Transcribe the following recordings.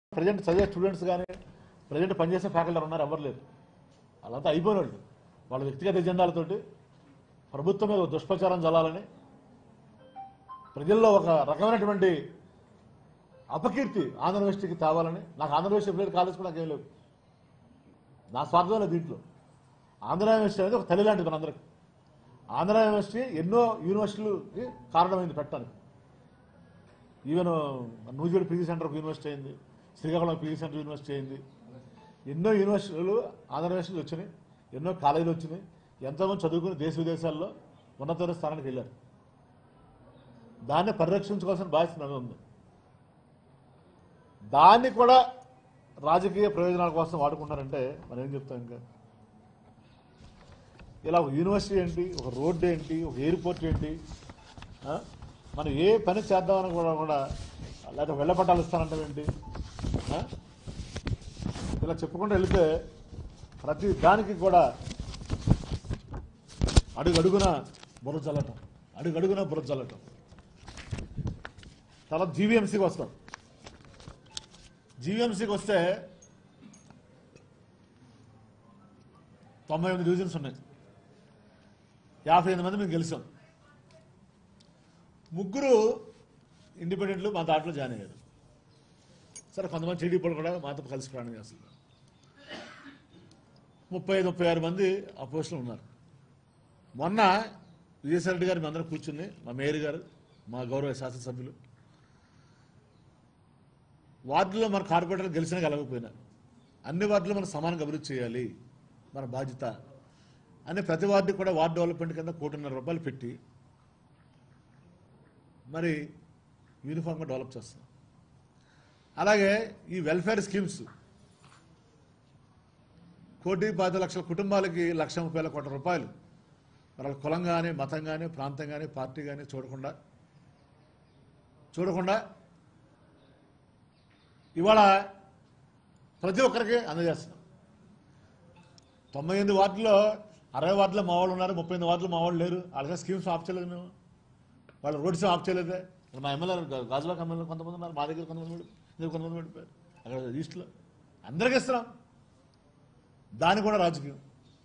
Present చదివే students కానీ present పనిచేసే ఫ్యాకల్టీ ఉన్నారు ఎవరు లేరు వాళ్ళంతా అయిపోయిన వాళ్ళు వాళ్ళ వ్యక్తిగత ఎజెండాలతోటి ప్రభుత్వం మీద ఒక దుష్ప్రచారం చల్లాలని ప్రజల్లో ఒక రకమైనటువంటి అపకీర్తి ఆంధ్ర యూనివర్సిటీకి తేవాలని నాకు ఆంధ్ర యూనివర్సిటీ ప్లేట్ కాలేజ్ కూడా నాకేం లేవు నా స్వార్థం లేదు దీంట్లో ఆంధ్ర యూనివర్సిటీ అనేది ఒక తల్లి లాంటిది మనందరికి ఆంధ్ర యూనివర్సిటీ ఎన్నో యూనివర్సిటీలకి కారణమైంది పెట్టడానికి ఈవెన్ నూజివేడ్ పీజీ సెంటర్ ఒక యూనివర్సిటీ అయింది శ్రీకాకుళం పీజీ సెంటర్ యూనివర్సిటీ అయింది ఎన్నో యూనివర్సిటీలు ఆంధ్ర యూనివర్సిటీలు వచ్చినాయి ఎన్నో కాలేజీలు వచ్చినాయి ఎంతోమంది చదువుకుని దేశ విదేశాల్లో ఉన్నతమైన స్థానానికి వెళ్ళారు దాన్ని పరిరక్షించుకోవాల్సిన బాధ్యత మీద ఉంది దాన్ని కూడా రాజకీయ ప్రయోజనాల కోసం వాడుకున్నారంటే మనం ఏం చెప్తాం ఇంకా ఇలా ఒక యూనివర్సిటీ ఏంటి ఒక రోడ్డు ఏంటి ఒక ఎయిర్పోర్ట్ ఏంటి ఆ? మనం ఏ పని చేద్దామని కూడా కూడా లేకపోతే వెళ్ళపట్టాలు ఇస్తానంటే ఏంటి ఆ? ఇలా చెప్పుకుంటూ వెళితే ప్రతి దానికి కూడా అడుగు అడుగున బుర్ర చల్లటం అడుగు అడుగున బుర్ర చల్లటం తర్వాత జీవీఎంసీకి వస్తాం జీవీఎంసీకి వస్తే తొంభై ఎనిమిది డివిజన్స్ ఉన్నాయి యాభై ఎనిమిది మంది మేము గెలిచాం ముగ్గురు ఇండిపెండెంట్లు మా దాంట్లో జాయిన్ అయ్యారు సరే కొంతమంది టీడీపీ కూడా మాతో కలిసి ప్రయాణం చేస్తున్నారు ముప్పై ఐదు ముప్పై ఆరు మంది అపోజిషన్లో ఉన్నారు మొన్న విజయసాయి రెడ్డి గారు మీ అందరం కూర్చుని మా మేయర్ గారు మా గౌరవ శాసనసభ్యులు వార్డులో మన కార్పొరేటర్ గెలిచినా గెలవకపోయినా అన్ని వార్డులు మనం సమానంగా అభివృద్ధి చేయాలి మన బాధ్యత అని ప్రతి వార్డుకి కూడా వార్డు డెవలప్మెంట్ కింద కోటిన్నర రూపాయలు పెట్టి మరి యూనిఫామ్గా డెవలప్ చేస్తాం అలాగే ఈ వెల్ఫేర్ స్కీమ్స్ కోటి పది లక్షల కుటుంబాలకి లక్ష ముప్పై వేల కోట్ల రూపాయలు మరి వాళ్ళ కులం కానీ మతం కానీ ప్రాంతం కానీ పార్టీ కానీ చూడకుండా చూడకుండా ఇవాళ ప్రతి ఒక్కరికి అందజేస్తున్నాం తొంభై ఎనిమిది వార్డులో అరవై వార్డులో మా వాళ్ళు ఉన్నారు ముప్పై ఎనిమిది వార్డులో మా వాళ్ళు లేరు వాళ్ళకి స్కీమ్స్ ఆఫ్ చేయలేదు మేము వాళ్ళ రోడ్స్ ఆఫ్ చేయలేదే ఇక్కడ మా ఎమ్మెల్యే గాజువాక ఎమ్మెల్యే కొంతమంది ఉన్నారు మా దగ్గర కొంతమంది పడి- దగ్గర కొంతమంది పడిపోయారు అక్కడ ఈస్ట్లో అందరికీ ఇస్తున్నాం దాని కూడా రాజకీయం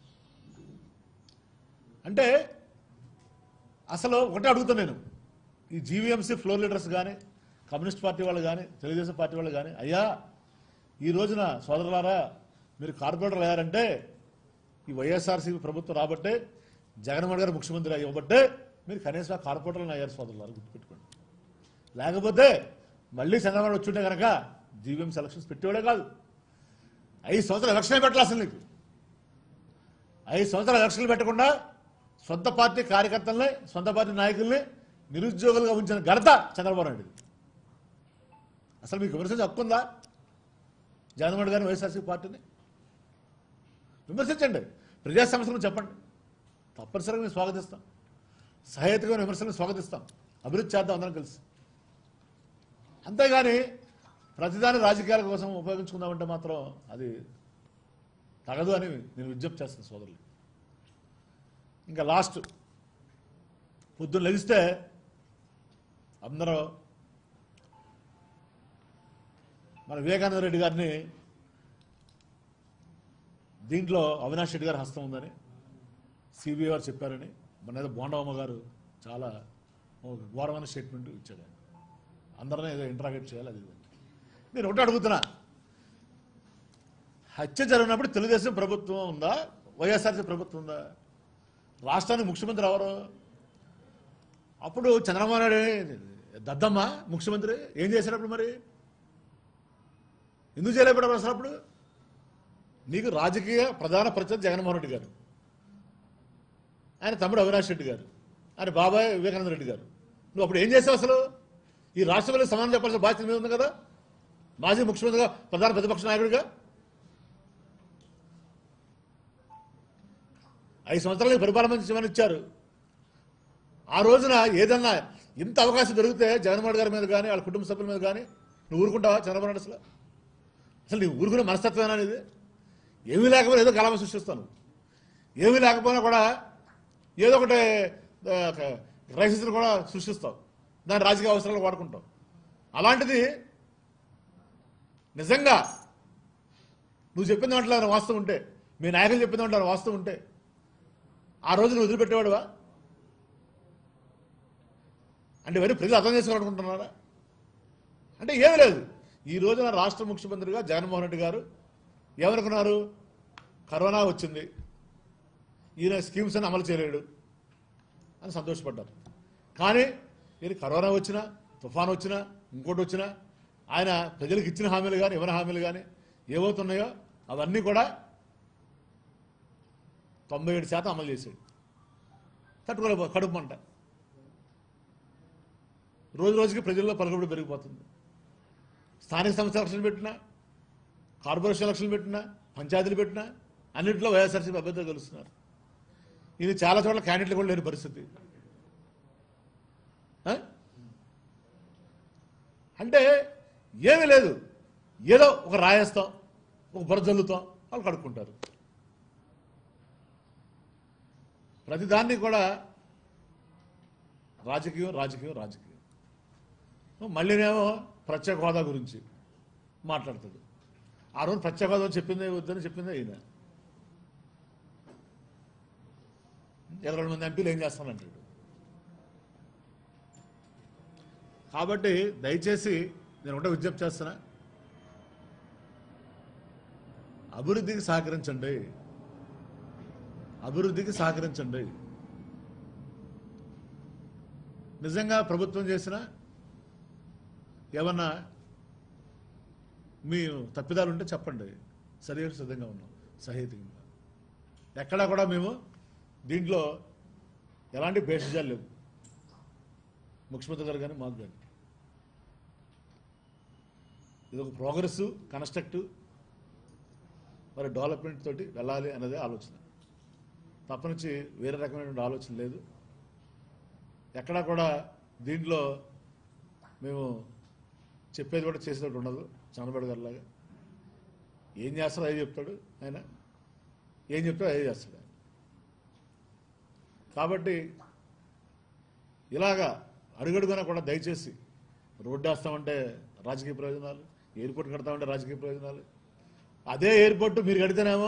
అంటే అసలు ఒకటే అడుగుతాను నేను ఈ జీవీఎంసీ ఫ్లోర్ లీడర్స్ కానీ కమ్యూనిస్ట్ పార్టీ వాళ్ళు కానీ తెలుగుదేశం పార్టీ వాళ్ళు కానీ అయ్యా ఈ రోజున సోదరులారా మీరు కార్పొరేటర్లు అయ్యారంటే ఈ వైఎస్ఆర్సీపీ ప్రభుత్వం రాబట్టే జగన్మోహన్ గారు ముఖ్యమంత్రి అయ్యబట్టే మీరు కనీసం ఆ కార్పొరేటర్లను అయ్యారు సోదరులారు గుర్తుపెట్టుకోండి లేకపోతే మళ్ళీ చంద్రబాబు వచ్చుంటే కనుక జీవీఎంసీ ఎలక్షన్స్ పెట్టేవాడే కాదు ఐదు సంవత్సరాలు ఎలక్షన్ పెట్టాలి అసలు నీకు ఐదు సంవత్సరాలు ఎలక్షన్లు పెట్టకుండా సొంత పార్టీ కార్యకర్తల్ని సొంత పార్టీ నాయకుల్ని నిరుద్యోగులుగా ఉంచిన ఘనత చంద్రబాబు నాయుడు అసలు మీకు విమర్శించే హక్కు ఉందా జగన్మోహన్ గారిని వైఎస్ఆర్సీ పార్టీని విమర్శించండి ప్రజా సమస్యలను చెప్పండి తప్పనిసరిగా మేము స్వాగతిస్తాం సహేతుకమైన విమర్శలను స్వాగతిస్తాం అభివృద్ధి చేద్దాం అందరం కలిసి అంతేగాని ప్రతిదాని రాజకీయాల కోసం ఉపయోగించుకుందామంటే మాత్రం అది తగదు అని నేను విజ్ఞప్తి చేస్తాను సోదరులు ఇంకా లాస్ట్ పొద్దున్న లెగిస్తే అందరూ మన వివేకానంద రెడ్డి గారిని దీంట్లో అవినాష్ రెడ్డి గారి హస్తం ఉందని సిబిఐ వారు చెప్పారని మన ఏదో బోండవమ్మ గారు చాలా ఒక ఘోరమైన స్టేట్మెంట్ ఇచ్చాడు ఆయన అందరినీ ఏదో ఇంటరాగేట్ చేయాలి అది ఇది అని. నేను ఒకటి అడుగుతున్నా హత్య జరిగినప్పుడు తెలుగుదేశం ప్రభుత్వం ఉందా వైఎస్ఆర్సీ ప్రభుత్వం ఉందా రాష్ట్రానికి ముఖ్యమంత్రి ఎవరు అప్పుడు చంద్రబాబు నాయుడు దద్దమ్మ ముఖ్యమంత్రి ఏం చేశారప్పుడు మరి ఎందుకు చేయలేకపోయారు అసలు అప్పుడు నీకు రాజకీయ ప్రధాన ప్రత్యర్థి జగన్మోహన్ రెడ్డి గారు ఆయన తమ్ముడు అవినాష్ రెడ్డి గారు ఆయన బాబాయ్ వివేకానంద రెడ్డి గారు నువ్వు అప్పుడు ఏం చేసావు అసలు ఈ రాష్ట్రంలో సమానం చెప్పాల్సిన బాధ్యత మీద ఉంది కదా మాజీ ముఖ్యమంత్రిగా ప్రధాన ప్రతిపక్ష నాయకుడిగా ఐదు సంవత్సరాలు పరిపాలన చేయమని ఇచ్చారు ఆ రోజున ఏదన్నా ఇంత అవకాశం దొరికితే జగన్మోహన్ గారి మీద కానీ వాళ్ళ కుటుంబ సభ్యుల మీద కానీ నువ్వు ఊరుకుంటావా చంద్రబాబు నాయుడు అసలు అసలు నీ ఊరుకునే మనస్తత్వం అనేది ఏమీ లేకపోతే ఏదో కలామ సృష్టిస్తాను ఏమీ లేకపోయినా కూడా ఏదో ఒకటి క్రైసిస్ని కూడా సృష్టిస్తావు దాని రాజకీయ అవసరాలు వాడుకుంటావు అలాంటిది నిజంగా నువ్వు చెప్పిన దాంట్లో ఏమైనా వాస్తవం ఉంటే మీ నాయకులు చెప్పిన దాంట్లో ఏమైనా వాస్తవం ఉంటే ఆ రోజు నువ్వు వదిలిపెట్టేవాడువా అంటే ఇవన్నీ ప్రజలు అర్థం చేసుకోవాలనుకుంటున్నారా అంటే ఏమీ లేదు ఈ రోజున రాష్ట్ర ముఖ్యమంత్రిగా జగన్మోహన్ రెడ్డి గారు ఏమనుకున్నారు కరోనా వచ్చింది ఈయన స్కీమ్స్ అని అమలు చేయలేడు అని సంతోషపడ్డారు కానీ ఇది కరోనా వచ్చినా తుఫాన్ వచ్చినా ఇంకోటి వచ్చినా ఆయన ప్రజలకు ఇచ్చిన హామీలు కానీ ఇవ్వని హామీలు కానీ ఏవవుతున్నాయో అవన్నీ కూడా తొంభై ఏడు శాతం అమలు చేశాడు తట్టుకోలేపో కడుపు మంట రోజు రోజుకి ప్రజల్లో పలుకుబడి పెరిగిపోతుంది స్థానిక సంస్థ ఎలక్షన్లు పెట్టినా కార్పొరేషన్ ఎలక్షన్లు పెట్టినా పంచాయతీలు పెట్టినా అన్నింటిలో వైఎస్ఆర్సీపీ అభ్యర్థులు గెలుస్తున్నారు ఇది చాలా చోట్ల క్యాండిడేట్లు కూడా లేని పరిస్థితి ఆ? అంటే ఏమీ లేదు ఏదో ఒక రాయేస్తాం ఒక బుర్ర జల్లుతాం వాళ్ళు కడుక్కుంటారు ప్రతిదాన్ని కూడా రాజకీయం రాజకీయం రాజకీయం మళ్ళీనేమో ప్రత్యేక హోదా గురించి మాట్లాడతాడు ఆ రోజు ప్రత్యేక హోదా చెప్పిందే వద్దని చెప్పిందే ఈయన ఇరవై రెండు మంది ఎంపీలు ఏం చేస్తానంటాడు కాబట్టి దయచేసి నేను ఒకటే విజ్ఞప్తి చేస్తున్నా అభివృద్ధికి సహకరించండి అభివృద్ధికి సహకరించండి నిజంగా ప్రభుత్వం చేసిన ఏమన్నా మీ తప్పిదాలు ఉంటే చెప్పండి సరైన సిద్ధంగా ఉన్నాం సహేతుకంగా ఎక్కడా కూడా మేము దీంట్లో ఎలాంటి భేషజాలు లేవు ముఖ్యమంత్రి గారు కానీ మాకు కానీ ఇది ఒక ప్రోగ్రెస్ కన్స్ట్రక్టివ్ మరి డెవలప్మెంట్ తోటి వెళ్ళాలి అన్నదే ఆలోచన తప్పనించి వేరే రకమైనటువంటి ఆలోచన లేదు ఎక్కడా కూడా దీంట్లో మేము చెప్పేది కూడా చేసేటట్టు ఉండదు చంద్రబాబు గారి లాగా ఏం చేస్తాడో అదే చెప్తాడు ఆయన ఏం చెప్తాడో అదే చేస్తాడు ఆయన కాబట్టి ఇలాగా అడుగడుగునా కూడా దయచేసి రోడ్డు వేస్తామంటే రాజకీయ ప్రయోజనాలు ఎయిర్పోర్ట్ కడతామంటే రాజకీయ ప్రయోజనాలు అదే ఎయిర్పోర్ట్ మీరు కడితేనేమో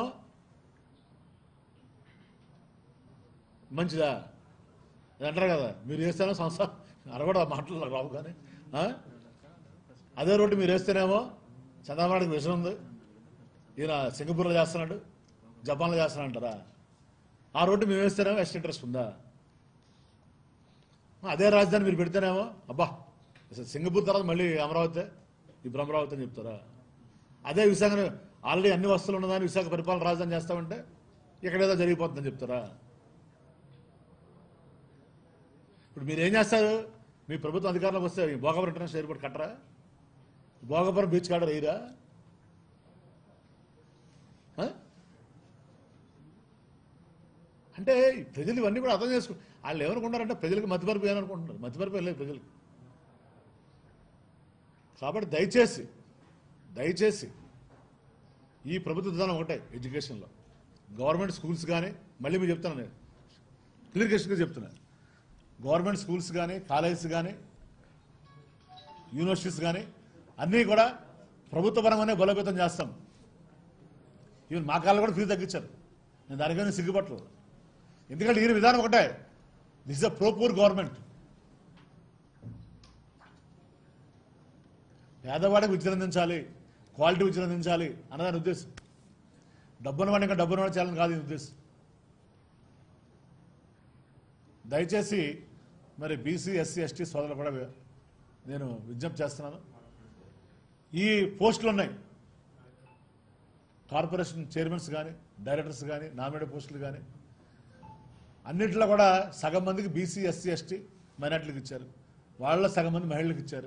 మంచిదా అది అంటారు కదా మీరు వేస్తేనే సంస్థ అరవడ మాటలు నాకు రావు కానీ ఆ? అదే రోడ్డు మీరు వేస్తేనేమో చంద్రబాబుకి విషయం ఉంది ఈయన సింగపూర్లో చేస్తున్నాడు జపాన్లో చేస్తున్నాడు అంటారా ఆ రోడ్డు మేము వేస్తేనేమో వెస్ట్ ఇంట్రెస్ట్ ఉందా అదే రాజధాని మీరు పెడితేనేమో అబ్బా అసలు సింగపూర్ తర్వాత మళ్ళీ అమరావతి ఇప్పుడు అమరావతి అని చెప్తారా అదే విశాఖ ఆల్రెడీ అన్ని వస్తువులు ఉన్నదాన్ని విశాఖ పరిపాలన రాజధాని చేస్తామంటే ఇక్కడ ఏదో జరిగిపోతుందని చెప్తారా ఇప్పుడు మీరు ఏం చేస్తారు మీ ప్రభుత్వం అధికారంలోకి వస్తే ఈ భోగపురం ఇంటర్నేషనల్ ఎయిర్పోర్ట్ కట్టరా భోగపురం బీచ్ కాడ వేయరా ఆ? అంటే ఈ ప్రజలు ఇవన్నీ కూడా అర్థం చేసుకు వాళ్ళు ఏమనుకుంటారంటే ప్రజలకు మతిమరుపు అనుకుంటున్నారు మతిమరుపు లేదు ప్రజలకు కాబట్టి దయచేసి దయచేసి ఈ ప్రభుత్వ విధానం ఒకటే ఎడ్యుకేషన్లో గవర్నమెంట్ స్కూల్స్ కానీ మళ్ళీ మీరు చెప్తాను నేను క్లియర్కేషన్గా చెప్తున్నాను గవర్నమెంట్ స్కూల్స్ కానీ కాలేజెస్ కానీ యూనివర్సిటీస్ కానీ అన్నీ కూడా ప్రభుత్వపరంగానే బలోపేతం చేస్తాం ఈవెన్ మా కాళ్ళు కూడా ఫీజు తగ్గించారు నేను దానికైనా సిగ్గుపట్టలేదు ఎందుకంటే ఈయన విధానం ఒకటే this is a pro poor government పేదవాడికి విద్య అందించాలి క్వాలిటీ విద్య అందించాలి అన్నదాని ఉద్దేశం డబ్బున వాడిని ఇంకా డబ్బున వాడి చేయాలని కాదు ఈ ఉద్దేశం దయచేసి మరి బీసీ ఎస్సీ ఎస్టీ సోదరులు కూడా నేను విజ్ఞప్తి చేస్తున్నాను ఈ పోస్టులు ఉన్నాయి కార్పొరేషన్ చైర్మన్స్ కానీ డైరెక్టర్స్ కానీ నామినేటెడ్ పోస్టులు కానీ అన్నింటిలో కూడా సగం మందికి బీసీ ఎస్సీ ఎస్టీ మైనార్టీలకు ఇచ్చారు వాళ్ళ సగం మంది మహిళలకు ఇచ్చారు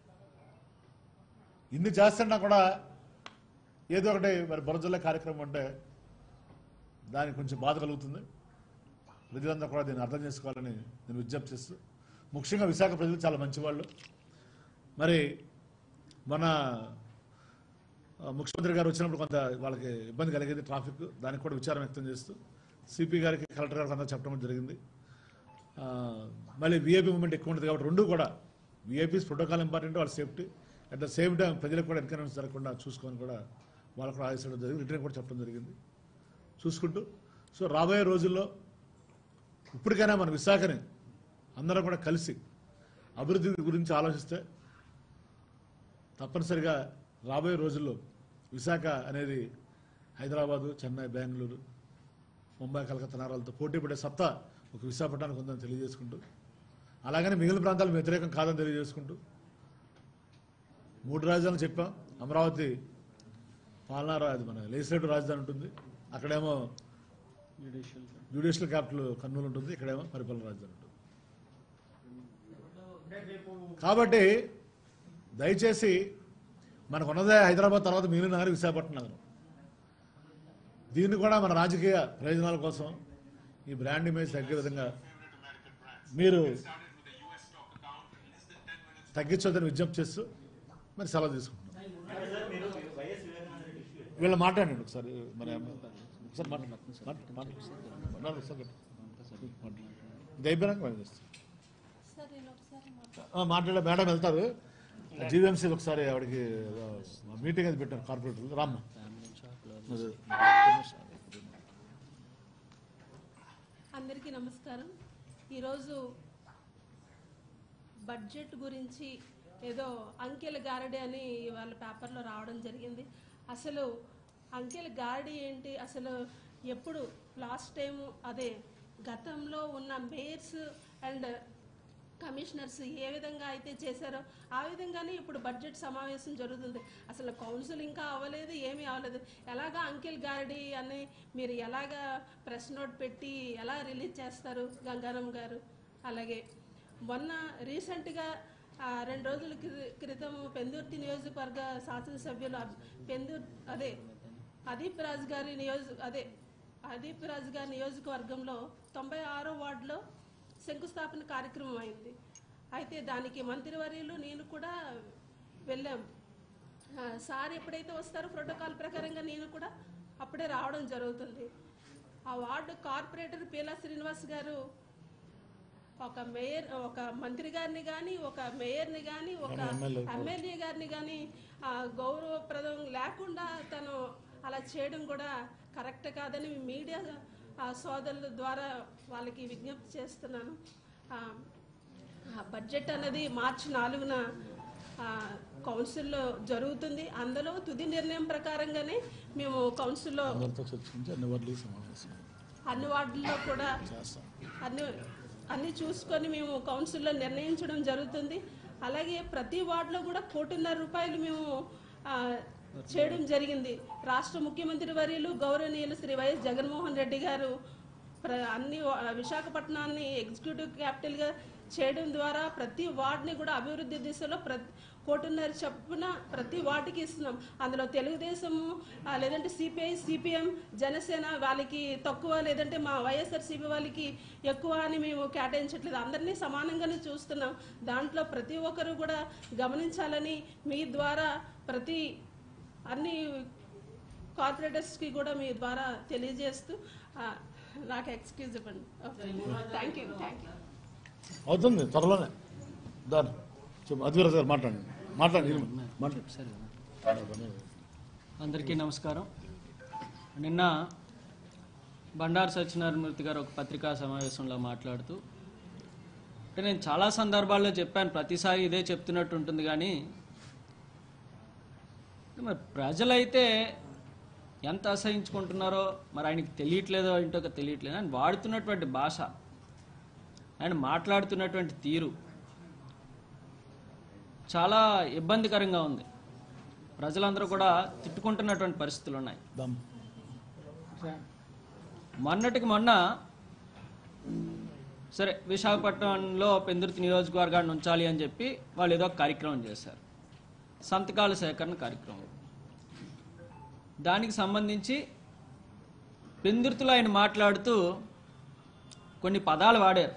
ఇన్ని చేస్తున్నా కూడా ఏదో ఒకటి మరి బురజల్ల కార్యక్రమం అంటే దానికి కొంచెం బాధ కలుగుతుంది ప్రజలందరూ కూడా దీన్ని అర్థం చేసుకోవాలని నేను విజ్ఞప్తి చేస్తూ ముఖ్యంగా విశాఖ ప్రజలు చాలా మంచివాళ్ళు మరి మన ఆ, ముఖ్యమంత్రి గారు వచ్చినప్పుడు కొంత వాళ్ళకి ఇబ్బంది కలిగేది ట్రాఫిక్ దానికి కూడా విచారం వ్యక్తం చేస్తూ సిపి గారికి కలెక్టర్ గారికి అంతా చెప్పడం కూడా జరిగింది ఆ, మళ్ళీ విఐపి మూమెంట్ ఎక్కువ ఉంటుంది కాబట్టి రెండు కూడా విఐపీస్ ప్రోటోకాల్ ఇంపార్టెంట్ వాళ్ళ safety at the same time ప్రజలకు కూడా ఎన్కరెన్స్ జరగకుండా చూసుకొని కూడా వాళ్ళకు కూడా ఆదేశించడం జరిగింది రిటర్న్ కూడా చెప్పడం జరిగింది చూసుకుంటూ సో రాబోయే రోజుల్లో ఇప్పటికైనా మన విశాఖని అందరం కూడా కలిసి అభివృద్ధి గురించి ఆలోచిస్తే తప్పనిసరిగా రాబోయే రోజుల్లో విశాఖ అనేది హైదరాబాదు చెన్నై బెంగళూరు ముంబై కలకత్తా నగరాలతో పోటీ పడే సత్తా ఒక విశాఖపట్నానికి ఉందని తెలియజేసుకుంటూ అలాగని మిగిలిన ప్రాంతాలకు వ్యతిరేకం కాదని తెలియజేసుకుంటూ మూడు రాజధానులు చెప్పాం అమరావతి పాలనా రా- అది మన లెజిస్లేటివ్ రాజధాని ఉంటుంది అక్కడేమో జ్యుడిషియల్ క్యాపిటల్ కర్నూలు ఉంటుంది ఇక్కడేమో పరిపాలన రాజధాని ఉంటుంది కాబట్టి దయచేసి మనకు ఉన్నదే హైదరాబాద్ తర్వాత మిగిలిన నగరం విశాఖపట్నం నగరం దీన్ని కూడా మన రాజకీయ ప్రయోజనాల కోసం ఈ బ్రాండ్ ఇమేజ్ తగ్గే విధంగా మీరు తగ్గించొద్దని విజ్ఞప్తి చేస్తూ మరి సెలవు తీసుకుంటున్నాం వీళ్ళు మాట్లాడండి ఒకసారి మరి ఒకసారి మాట్లాడండి మాట్లాడండి, మాట్లాడండి. మాట్లాడండి, ఒకసారి మాట్లాడండి. ఇది అయిపోయినాక మేము చేస్తాం సార్ నేను ఒకసారి మాట్లాడతాను ఆ, మాట్లాడే మేడం వెళ్తారు జీవీఎంసీ ఒకసారి ఆవిడకి ఏదో మీటింగ్ అది పెట్టారు కార్పొరేటర్ రామ్మ అందరికీ నమస్కారం ఈరోజు బడ్జెట్ గురించి ఏదో అంకెల గారడి అని వాళ్ళ పేపర్లో రావడం జరిగింది అసలు అంకెల గారడి ఏంటి అసలు ఎప్పుడు లాస్ట్ టైం అదే గతంలో ఉన్న మేయర్స్ అండ్ కమిషనర్స్ ఏ విధంగా అయితే చేశారో ఆ విధంగానే ఇప్పుడు బడ్జెట్ సమావేశం జరుగుతుంది అసలు కౌన్సిల్ ఇంకా అవ్వలేదు ఏమీ అవ్వలేదు ఎలాగా అంకిల్ గారడి అని మీరు ఎలాగా ప్రెస్ నోట్ పెట్టి ఎలా రిలీజ్ చేస్తారు గంగారం గారు అలాగే మొన్న రీసెంట్గా ఆ, రెండు రోజుల క్రి- క్రితం పెందుర్తి నియోజకవర్గ శాసనసభ్యులు అబ్- పెందుర్ అదే అదీప్ రాజ్ గారి నియోజ అదే అదీప్ రాజ్ గారి నియోజకవర్గంలో తొంభై ఆరో వార్డులో శంకుస్థాపన కార్యక్రమం అయింది అయితే దానికి మంత్రివర్యులు నేను కూడా వెళ్ళాం ఆ, సార్ ఎప్పుడైతే వస్తారో ప్రోటోకాల్ ప్రకారంగా నేను కూడా అప్పుడే రావడం జరుగుతుంది ఆ వార్డు కార్పొరేటర్ పీలా శ్రీనివాస్ గారు ఒక మేయర్ ఒక మంత్రి గారిని కానీ ఒక మేయర్ని కానీ ఒక ఎమ్మెల్యే. ఎమ్మెల్యే గారిని కానీ గౌరవప్రదం లేకుండా తను అలా చేయడం కూడా కరెక్ట్ కాదని మీడియా ఆ, సోదరుల ద్వారా వాళ్ళకి విజ్ఞప్తి చేస్తున్నాను ఆ, ఆ బడ్జెట్ అనేది మార్చి నాలుగున ఆ, కౌన్సిల్లో జరుగుతుంది అందులో తుది నిర్ణయం ప్రకారంగానే మేము కౌన్సిల్లో అందరితో చర్చించి అన్ని వర్లు సమావేశం అన్ని వార్డుల్లో కూడా చేస్తాం అన్ని అన్ని చూసుకొని మేము కౌన్సిల్లో నిర్ణయించడం జరుగుతుంది అలాగే ప్రతి వార్డులో కూడా కోటిన్నర రూపాయలు మేము ఆ, చేయడం జరిగింది రాష్ట్ర ముఖ్యమంత్రి వర్యులు గౌరవనీయులు శ్రీ వైఎస్ జగన్మోహన్ రెడ్డి గారు ప్ర అన్ని వా- విశాఖపట్నాన్ని ఎగ్జిక్యూటివ్ క్యాపిటల్గా చేయడం ద్వారా ప్రతి వార్డుని కూడా అభివృద్ధి దిశలో ప్రతి కోటిన్నర చొప్పున ప్రతి వార్డుకి ఇస్తున్నాం అందులో తెలుగుదేశము ఆ, లేదంటే సిపిఐ సిపిఎం జనసేన వాళ్ళకి తక్కువ లేదంటే మా వైఎస్ఆర్సీపీ వాళ్ళకి ఎక్కువ అని మేము కేటాయించట్లేదు అందరినీ సమానంగానే చూస్తున్నాం దాంట్లో ప్రతి ఒక్కరు కూడా గమనించాలని మీ ద్వారా ప్రతి అన్ని కార్పొరేటర్స్కి కూడా మీ ద్వారా తెలియజేస్తూ ఆ, నాకు ఎక్స్క్యూజ్ ఇవ్వండి థ్యాంక్ యూ థ్యాంక్ యూ అవుతుంది త్వరలోనే దాని చెప్పు అద్వీరాజ్ గారు మాట్లాడండి మాట్లాడండి మాట్లాడండి అందరికీ నమస్కారం నిన్న బండారు సత్యనారాయణమూర్తి గారు ఒక పత్రికా సమావేశంలో మాట్లాడుతూ అంటే నేను చాలా సందర్భాల్లో చెప్పాను ప్రతిసారి ఇదే చెప్తున్నట్టు ఉంటుంది కానీ మరి ప్రజలైతే ఎంత అసహించుకుంటున్నారో మరి ఆయనకి తెలియట్లేదో ఏంటో తెలియట్లేదు ఆయన వాడుతున్నటువంటి భాష ఆయన మాట్లాడుతున్నటువంటి తీరు చాలా ఇబ్బందికరంగా ఉంది ప్రజలందరూ కూడా తిట్టుకుంటున్నటువంటి పరిస్థితులు ఉన్నాయి దమ్ మొన్నటికి మొన్న సరే విశాఖపట్నంలో పెందుర్తి నియోజకవర్గాన్ని ఉంచాలి అని చెప్పి వాళ్ళు ఏదో ఒక కార్యక్రమం చేశారు సంతకాల సేకరణ కార్యక్రమం దానికి సంబంధించి పెందుర్తిలో ఆయన మాట్లాడుతూ కొన్ని పదాలు వాడారు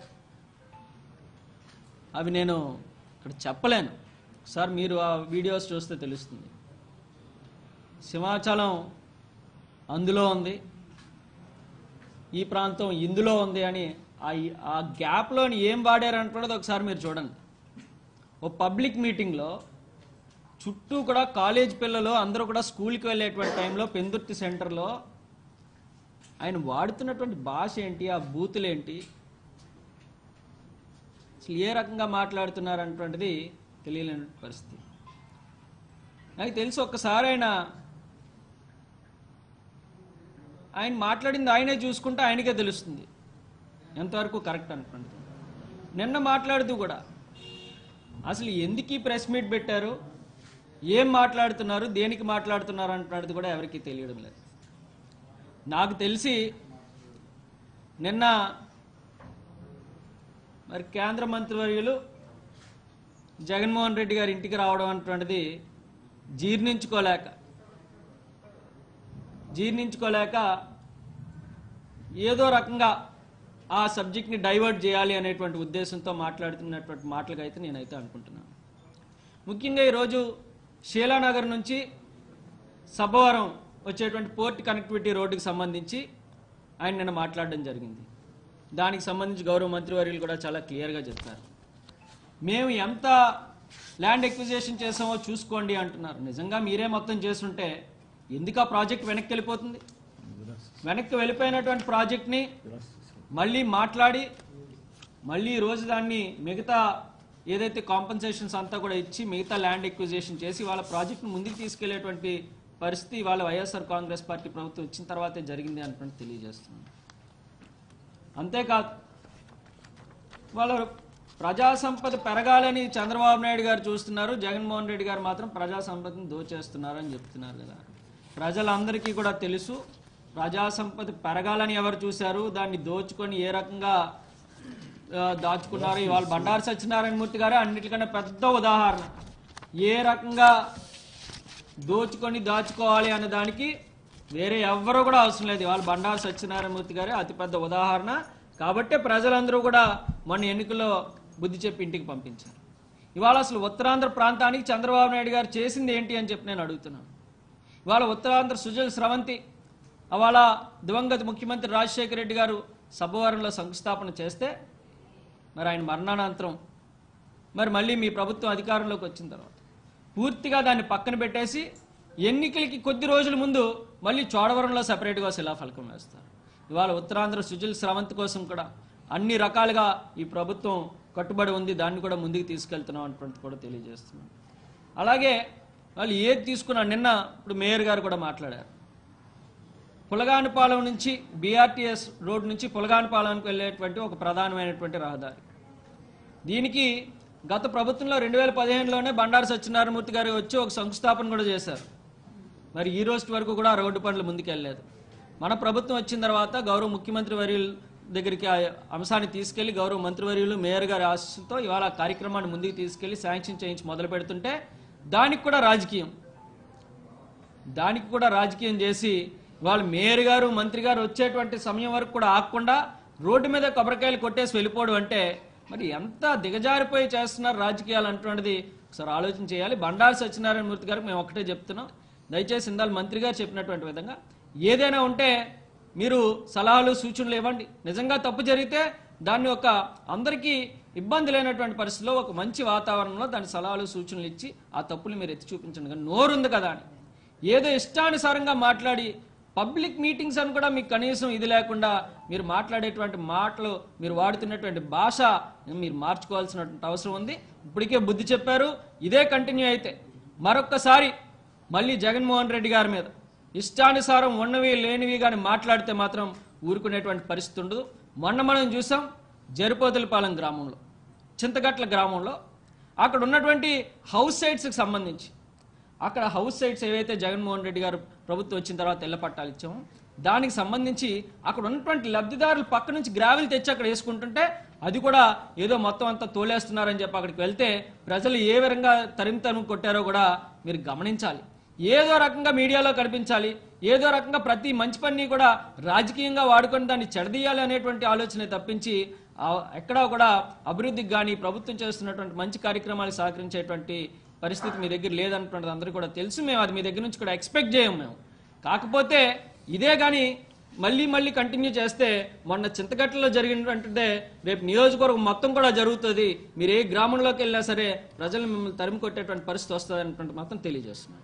అవి నేను ఇక్కడ చెప్పలేను సార్ మీరు ఆ వీడియోస్ చూస్తే తెలుస్తుంది సింహాచలం అందులో ఉంది ఈ ప్రాంతం ఇందులో ఉంది అని ఆ ఆ గ్యాప్లోని ఏం వాడారు అంటున్నది ఒకసారి మీరు చూడండి ఓ పబ్లిక్ మీటింగ్లో చుట్టూ కూడా కాలేజ్ పిల్లలు అందరూ కూడా స్కూల్కి వెళ్ళేటువంటి టైంలో పెందుర్తి సెంటర్లో ఆయన వాడుతున్నటువంటి భాష ఏంటి ఆ బూతులు ఏంటి అసలు ఏ రకంగా మాట్లాడుతున్నారు అన్నటువంటిది తెలియలేని పరిస్థితి నాకు తెలుసు ఒక్కసారి ఆయన ఆయన మాట్లాడింది ఆయనే చూసుకుంటే ఆయనకే తెలుస్తుంది ఎంతవరకు కరెక్ట్ అనుకోండి నిన్న మాట్లాడుతూ కూడా అసలు ఎందుకు ఈ ప్రెస్ మీట్ పెట్టారు ఏం మాట్లాడుతున్నారు దేనికి మాట్లాడుతున్నారు అంటున్నది కూడా ఎవరికీ తెలియడం లేదు నాకు తెలిసి నిన్న మరి కేంద్ర మంత్రివర్యులు జగన్మోహన్ రెడ్డి గారి ఇంటికి రావడం అన్నటువంటిది జీర్ణించుకోలేక జీర్ణించుకోలేక ఏదో రకంగా ఆ సబ్జెక్ట్ని డైవర్ట్ చేయాలి అనేటువంటి ఉద్దేశంతో మాట్లాడుతున్నటువంటి మాటలుగా అయితే నేనైతే అనుకుంటున్నాను ముఖ్యంగా ఈరోజు శీలానగర్ నుంచి సబ్బవరం వచ్చేటువంటి పోర్ట్ కనెక్టివిటీ రోడ్డుకి సంబంధించి ఆయన నిన్న మాట్లాడడం జరిగింది దానికి సంబంధించి గౌరవ మంత్రివర్యులు కూడా చాలా క్లియర్గా చెప్పారు మేము ఎంత ల్యాండ్ ఎక్విజేషన్ చేసామో చూసుకోండి అంటున్నారు నిజంగా మీరే మొత్తం చేస్తుంటే ఎందుకు ఆ ప్రాజెక్ట్ వెనక్కి వెళ్ళిపోతుంది వెనక్కి వెళ్ళిపోయినటువంటి ప్రాజెక్ట్ని మళ్ళీ మాట్లాడి మళ్ళీ ఈ రోజు దాన్ని మిగతా ఏదైతే కాంపన్సేషన్స్ అంతా కూడా ఇచ్చి మిగతా ల్యాండ్ ఎక్విజేషన్ చేసి వాళ్ళ ప్రాజెక్ట్ను ముందుకు తీసుకెళ్లేటువంటి పరిస్థితి వాళ్ళ వైఎస్ఆర్ కాంగ్రెస్ పార్టీ ప్రభుత్వం వచ్చిన తర్వాతే జరిగింది అనుకుంటే తెలియజేస్తున్నాను అంతేకాదు వాళ్ళ ప్రజా సంపద పెరగాలని చంద్రబాబు నాయుడు గారు చూస్తున్నారు జగన్మోహన్ రెడ్డి గారు మాత్రం ప్రజా సంపదను దోచేస్తున్నారు అని చెప్తున్నారు కదా ప్రజలందరికీ కూడా తెలుసు ప్రజా సంపద పెరగాలని ఎవరు చూశారు దాన్ని దోచుకొని ఏ రకంగా ఆ, దాచుకున్నారు ఇవాళ బండారు సత్యనారాయణ మూర్తి గారు అన్నిటికన్నా పెద్ద ఉదాహరణ ఏ రకంగా దోచుకొని దాచుకోవాలి అనే దానికి వేరే ఎవ్వరూ కూడా అవసరం లేదు ఇవాళ బండారు సత్యనారాయణమూర్తి గారే అతిపెద్ద ఉదాహరణ కాబట్టే ప్రజలందరూ కూడా మొన్న ఎన్నికల్లో బుద్ధి చెప్పి ఇంటికి పంపించారు ఇవాళ అసలు ఉత్తరాంధ్ర ప్రాంతానికి చంద్రబాబు నాయుడు గారు చేసింది ఏంటి అని చెప్పి నేను అడుగుతున్నాను ఇవాళ ఉత్తరాంధ్ర సుజల్ స్రవంతి ఇవాళ దివంగత ముఖ్యమంత్రి రాజశేఖర రెడ్డి గారు సభవరంలో శంకుస్థాపన చేస్తే మరి ఆయన మరణానంతరం మరి మళ్ళీ మీ ప్రభుత్వం అధికారంలోకి వచ్చిన తర్వాత పూర్తిగా దాన్ని పక్కన పెట్టేసి ఎన్నికలకి కొద్ది రోజుల ముందు మళ్ళీ చోడవరంలో సపరేట్గా శిలాఫలకం వేస్తారు ఇవాళ ఉత్తరాంధ్ర సుజల్ స్రవంతి కోసం కూడా అన్ని రకాలుగా ఈ ప్రభుత్వం కట్టుబడి ఉంది దాన్ని కూడా ముందుకు తీసుకెళ్తున్నాం అన్నటువంటి కూడా తెలియజేస్తున్నాం అలాగే వాళ్ళు ఏది తీసుకున్నా నిన్న ఇప్పుడు మేయర్ గారు కూడా మాట్లాడారు పులగానిపాలెం నుంచి బీఆర్టీఎస్ రోడ్ నుంచి పులగానిపాలెంకి వెళ్ళేటువంటి ఒక ప్రధానమైనటువంటి రహదారి దీనికి గత ప్రభుత్వంలో రెండు వేల పదిహేనులోనే బండారు సత్యనారాయణమూర్తి గారు వచ్చి ఒక శంకుస్థాపన కూడా చేశారు మరి ఈ రోజు వరకు కూడా ఆ రోడ్డు పనులు ముందుకెళ్ళలేదు మన ప్రభుత్వం వచ్చిన తర్వాత గౌరవ ముఖ్యమంత్రి వర్యుల దగ్గరికి ఆ అంశాన్ని తీసుకెళ్లి గౌరవ మంత్రివర్యులు మేయర్ గారి ఆశీస్సుతో ఇవాళ ఆ కార్యక్రమాన్ని ముందుకు తీసుకెళ్లి శాంక్షన్ చేయించి మొదలు పెడుతుంటే దానికి కూడా రాజకీయం దానికి కూడా రాజకీయం చేసి వాళ్ళు మేయర్ గారు మంత్రి గారు వచ్చేటువంటి సమయం వరకు కూడా ఆగకుండా రోడ్డు మీద కొబ్బరికాయలు కొట్టేసి వెళ్ళిపోవడం అంటే మరి ఎంత దిగజారిపోయి చేస్తున్నారు రాజకీయాలు అంటున్నది ఒకసారి ఆలోచన చేయాలి బండారు సత్యనారాయణ మూర్తి గారికి మేము ఒకటే చెప్తున్నాం దయచేసి ఇందాల మంత్రి గారు చెప్పినటువంటి విధంగా ఏదైనా ఉంటే మీరు సలహాలు సూచనలు ఇవ్వండి నిజంగా తప్పు జరిగితే దాన్ని ఒక అందరికీ ఇబ్బంది లేనటువంటి పరిస్థితిలో ఒక మంచి వాతావరణంలో దాని సలహాలు సూచనలు ఇచ్చి ఆ తప్పులు మీరు ఎత్తి చూపించండి కానీ నోరుంది కదా అని ఏదో ఇష్టానుసారంగా మాట్లాడి పబ్లిక్ మీటింగ్స్ అని కూడా మీకు కనీసం ఇది లేకుండా మీరు మాట్లాడేటువంటి మాటలు మీరు వాడుతున్నటువంటి భాష మీరు మార్చుకోవాల్సినటువంటి అవసరం ఉంది ఇప్పటికే బుద్ధి చెప్పారు ఇదే కంటిన్యూ అయితే మరొక్కసారి మళ్ళీ జగన్మోహన్ రెడ్డి గారి మీద ఇష్టానుసారం ఉన్నవి లేనివి కానీ మాట్లాడితే మాత్రం ఊరుకునేటువంటి పరిస్థితి ఉండదు మొన్న మనం చూసాం జరిపోతులపాలెం గ్రామంలో చింతగట్ల గ్రామంలో అక్కడ ఉన్నటువంటి హౌస్ సైట్స్కి సంబంధించి అక్కడ హౌస్ సైట్స్ ఏవైతే జగన్మోహన్ రెడ్డి గారు ప్రభుత్వం వచ్చిన తర్వాత తెల్ల పట్టాలు ఇచ్చామో దానికి సంబంధించి అక్కడ ఉన్నటువంటి లబ్ధిదారులు పక్క నుంచి గ్రావెల్ తెచ్చి అక్కడ వేసుకుంటుంటే అది కూడా ఏదో మొత్తం అంతా తోలేస్తున్నారని చెప్పి అక్కడికి వెళ్తే ప్రజలు ఏ విధంగా తరిమి తరిమి కొట్టారో కూడా మీరు గమనించాలి ఏదో రకంగా మీడియాలో కనిపించాలి ఏదో రకంగా ప్రతి మంచి పని కూడా రాజకీయంగా వాడుకొని దాన్ని చెడదీయాలి అనేటువంటి ఆలోచన తప్పించి ఆ ఎక్కడా కూడా అభివృద్ధికి కానీ ప్రభుత్వం చేస్తున్నటువంటి మంచి కార్యక్రమాలు సహకరించేటువంటి పరిస్థితి మీ దగ్గర లేదన్నటువంటిది అందరికీ కూడా తెలుసు మేము అది మీ దగ్గర నుంచి కూడా ఎక్స్పెక్ట్ చేయం మేము కాకపోతే ఇదే కానీ మళ్ళీ మళ్ళీ కంటిన్యూ చేస్తే మొన్న చింతగట్టలో జరిగినటువంటిదే రేపు నియోజకవర్గం మొత్తం కూడా జరుగుతుంది మీరు ఏ గ్రామంలోకి వెళ్ళినా సరే ప్రజలు మిమ్మల్ని తరిమి కొట్టేటువంటి పరిస్థితి వస్తుంది అనేటువంటి మాత్రం తెలియజేస్తున్నాను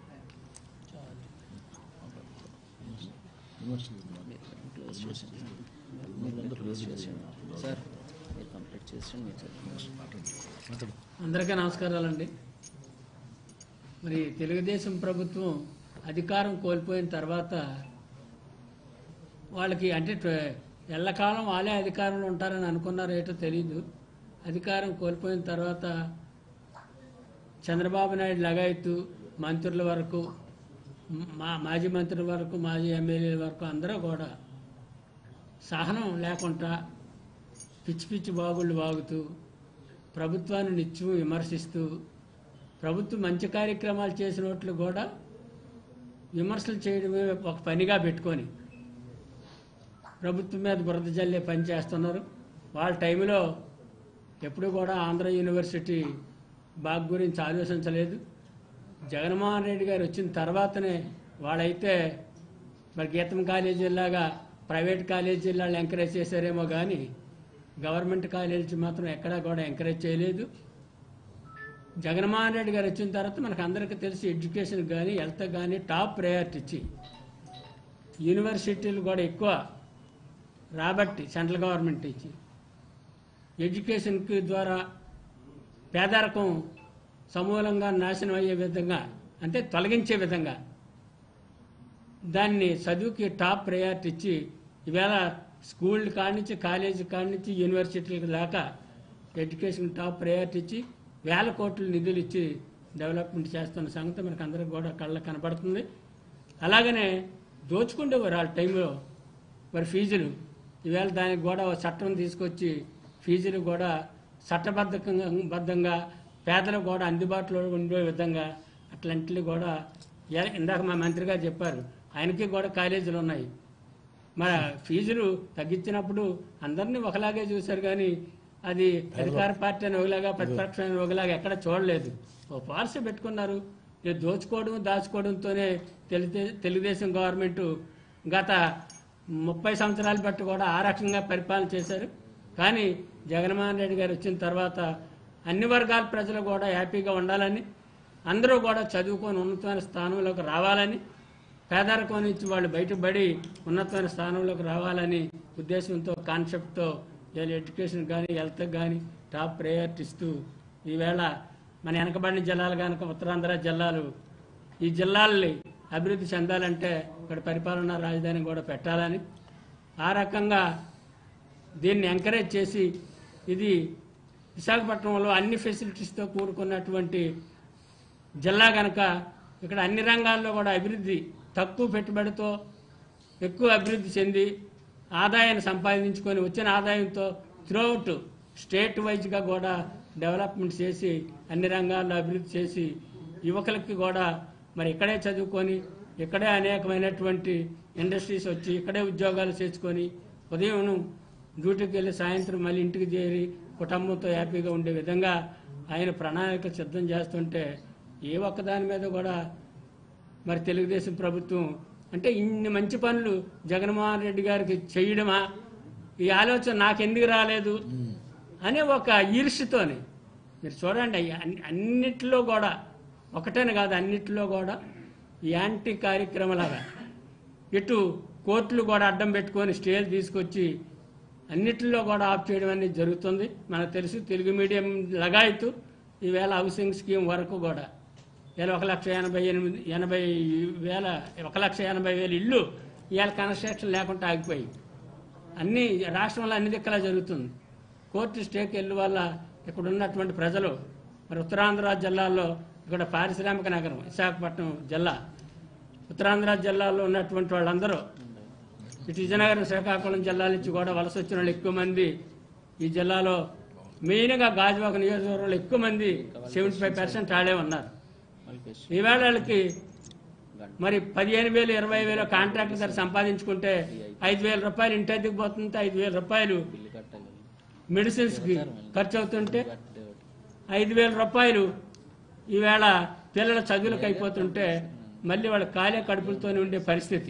సార్ మీరు కంప్లీట్ చేసి అందరికీ నమస్కారాలండి మరి తెలుగుదేశం ప్రభుత్వం అధికారం కోల్పోయిన తర్వాత వాళ్ళకి అంటే ట్వ- ఎల్లకాలం వాళ్ళే అధికారంలో ఉంటారని అనుకున్నారో ఏటో తెలీదు అధికారం కోల్పోయిన తర్వాత చంద్రబాబు నాయుడు లగాయత్తు మంత్రుల వరకు మా మాజీ మంత్రుల వరకు మాజీ ఎమ్మెల్యేల వరకు అందరూ కూడా సహనం లేకుండా పిచ్చి పిచ్చి బాగుళ్ళు వాగుతూ ప్రభుత్వాన్ని నిత్యం విమర్శిస్తూ ప్రభుత్వం మంచి కార్యక్రమాలు చేసినట్లు కూడా విమర్శలు చేయడమే ఒక పనిగా పెట్టుకొని ప్రభుత్వం మీద బురద జల్లే పని చేస్తున్నారు వాళ్ళ టైంలో ఎప్పుడు కూడా ఆంధ్ర యూనివర్సిటీ బాగ్ గురించి ఆలోచించలేదు జగన్మోహన్ రెడ్డి గారు వచ్చిన తర్వాతనే వాళ్ళైతే మరి గీతం కాలేజీలాగా ప్రైవేట్ కాలేజీలలో ఎంకరేజ్ చేశారేమో కానీ గవర్నమెంట్ కాలేజీ మాత్రం ఎక్కడా కూడా ఎంకరేజ్ చేయలేదు జగన్మోహన్ రెడ్డి గారు వచ్చిన తర్వాత మనకు అందరికీ తెలిసి ఎడ్యుకేషన్ కానీ హెల్త్ కానీ టాప్ ప్రయారిటీ ఇచ్చి యూనివర్సిటీలు కూడా ఎక్కువ రాబట్టి సెంట్రల్ గవర్నమెంట్ ఇచ్చి ఎడ్యుకేషన్కి ద్వారా పేదరికం సమూలంగా నాశనం అయ్యే విధంగా అంటే తొలగించే విధంగా దాన్ని చదువుకి టాప్ ప్రయారిటీ ఇచ్చి ఈవేళ స్కూల్ కానించి కాలేజీ కానించి యూనివర్సిటీలకు దాకా ఎడ్యుకేషన్ టాప్ ప్రయారిటీ ఇచ్చి వేల కోట్ల నిధులు ఇచ్చి డెవలప్మెంట్ చేస్తున్న సంగతి మనకు అందరికి కూడా కళ్ళ కనపడుతుంది అలాగనే దోచుకుండేవారు ఆ టైంలో మరి ఫీజులు ఈవేళ దానికి కూడా ఒక చట్టం తీసుకొచ్చి ఫీజులు కూడా చట్టబద్ధంగా బద్ధంగా పేదలకు కూడా అందుబాటులో ఉండే విధంగా అట్లాంటివి కూడా ఎ- ఇందాక మా మంత్రి గారు చెప్పారు ఆయనకి కూడా కాలేజీలు ఉన్నాయి మరి ఫీజులు తగ్గించినప్పుడు అందరినీ ఒకలాగే చూశారు కానీ అది అధికార పార్టీ అని ఒకలాగా ప్రతిపక్షం ఒకలాగా ఎక్కడ చూడలేదు ఓ పాలసీ పెట్టుకున్నారు ఇది దోచుకోవడం దాచుకోవడంతోనే తెలుగు తెలుగుదేశం గవర్నమెంట్ గత ముప్పై సంవత్సరాలు బట్టి కూడా ఆ రకంగా పరిపాలన చేశారు కానీ జగన్మోహన్ రెడ్డి గారు వచ్చిన తర్వాత అన్ని వర్గాల ప్రజలు కూడా హ్యాపీగా ఉండాలని అందరూ కూడా చదువుకొని ఉన్నతమైన స్థానంలోకి రావాలని పేదరికం నుంచి వాళ్ళు బయటపడి ఉన్నతమైన స్థానంలోకి రావాలని ఉద్దేశంతో కాన్సెప్ట్తో వీళ్ళ ఎడ్యుకేషన్ కానీ హెల్త్ కానీ టాప్ ప్రయారిటీ ఇస్తూ ఈవేళ మన వెనకబడిన జిల్లాలు కనుక ఉత్తరాంధ్ర జిల్లాలు ఈ జిల్లాల్ని అభివృద్ధి చెందాలంటే ఇక్కడ పరిపాలనా రాజధాని కూడా పెట్టాలని ఆ రకంగా దీన్ని ఎంకరేజ్ చేసి ఇది విశాఖపట్నంలో అన్ని ఫెసిలిటీస్తో కూడుకున్నటువంటి జిల్లా కనుక ఇక్కడ అన్ని రంగాల్లో కూడా అభివృద్ధి తక్కువ పెట్టుబడితో ఎక్కువ అభివృద్ధి చెంది ఆదాయాన్ని సంపాదించుకొని వచ్చిన ఆదాయంతో త్రూఅవుట్ స్టేట్ వైజ్గా కూడా డెవలప్మెంట్ చేసి అన్ని రంగాల్లో అభివృద్ధి చేసి యువకులకి కూడా మరి ఇక్కడే చదువుకొని ఇక్కడే అనేకమైనటువంటి ఇండస్ట్రీస్ వచ్చి ఇక్కడే ఉద్యోగాలు చేసుకొని ఉదయం డ్యూటీకి వెళ్ళి సాయంత్రం మళ్ళీ ఇంటికి చేరి కుటుంబంతో హ్యాపీగా ఉండే విధంగా ఆయన ప్రణాళిక సిద్ధం చేస్తుంటే ఏ ఒక్కదాని మీద కూడా మరి తెలుగుదేశం ప్రభుత్వం అంటే ఇన్ని మంచి పనులు జగన్మోహన్ రెడ్డి గారికి చేయడమా ఈ ఆలోచన నాకెందుకు రాలేదు అనే ఒక ఈర్ష్యతోని మీరు చూడండి అయ్య, అన్ని- అన్నిట్లో కూడా ఒకటేనే కాదు అన్నిట్లో కూడా ఈ యాంటీ కార్యక్రమాలాగా ఇటు కోర్టులు కూడా అడ్డం పెట్టుకొని స్టేలు తీసుకొచ్చి అన్నిటిలో కూడా ఆఫ్ చేయడం అనేది జరుగుతుంది మనకు తెలుసు తెలుగు మీడియం లగాయతు ఈవేళ హౌసింగ్ స్కీమ్ వరకు కూడా ఇవాళ ఒక లక్ష ఎనభై ఎనిమిది ఎనభై వేల ఒక లక్ష ఎనభై వేల ఇల్లు ఇవాళ కన్స్ట్రక్షన్ లేకుండా ఆగిపోయి అన్ని రాష్ట్రంలో అన్ని దిక్కలా జరుగుతుంది కోర్టు స్టేకి వెళ్ళి వల్ల ఇక్కడ ఉన్నటువంటి ప్రజలు మరి ఉత్తరాంధ్ర జిల్లాలో ఇక్కడ పారిశ్రామిక నగరం విశాఖపట్నం జిల్లా ఉత్తరాంధ్ర జిల్లాలో ఉన్నటువంటి వాళ్ళందరూ ఇటు విజయనగరం శ్రీకాకుళం జిల్లా నుంచి కూడా వలస వచ్చిన వాళ్ళు ఎక్కువ మంది ఈ జిల్లాలో మెయిన్గా గాజువాక నియోజకవర్గంలో ఎక్కువ మంది సెవెంటీ ఫైవ్ పర్సెంట్ ఆడే ఉన్నారు ఈవేళ వాళ్ళకి మరి పదిహేను వేలు ఇరవై వేలు కాంట్రాక్ట్ ధర సంపాదించుకుంటే ఐదు వేల రూపాయలు ఇంటి అద్దెకి పోతుంటే ఐదు వేల రూపాయలు మెడిసిన్స్కి ఖర్చు అవుతుంటే ఐదు వేల రూపాయలు ఈవేళ పిల్లల చదువులకు అయిపోతుంటే మళ్ళీ వాళ్ళ ఖాళీ కడుపులతోనే ఉండే పరిస్థితి